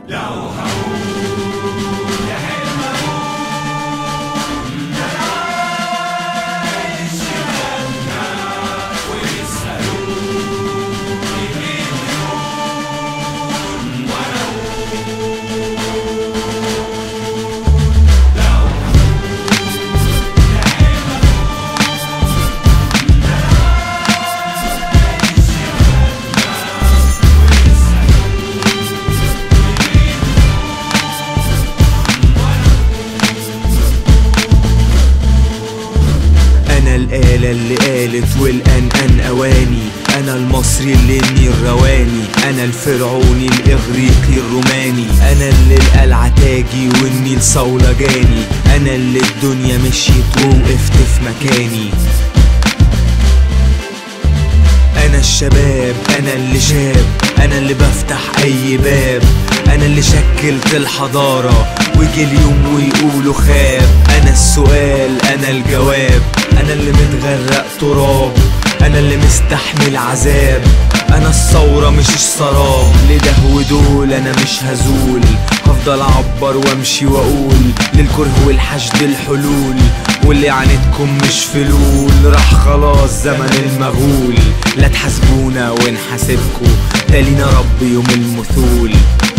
انا الآلة اللي قالت والآن أن أواني أنا المصري اللي النيل رواني أنا الفرعوني الإغريقي الروماني أنا اللي القلعة تاجي والنيل صولجاني أنا اللي الدنيا مشيت ووقفت في مكاني انا الشباب انا اللي شاب انا اللي بفتح اي باب انا اللي شكلت الحضارة ويجي اليوم ويقولوا خاب انا السؤال انا الجواب انا اللي متغرق تراب انا اللي مستحمل عذاب انا الثورة مش السراب لده ودول انا مش هزول هفضل اعبر وامشي واقول للكره والحشد الحلول واللي عانتكم مش فلول راح خلاص زمن المغول لا تحاسبونا ونحاسبكوا تالينا رب يوم المثول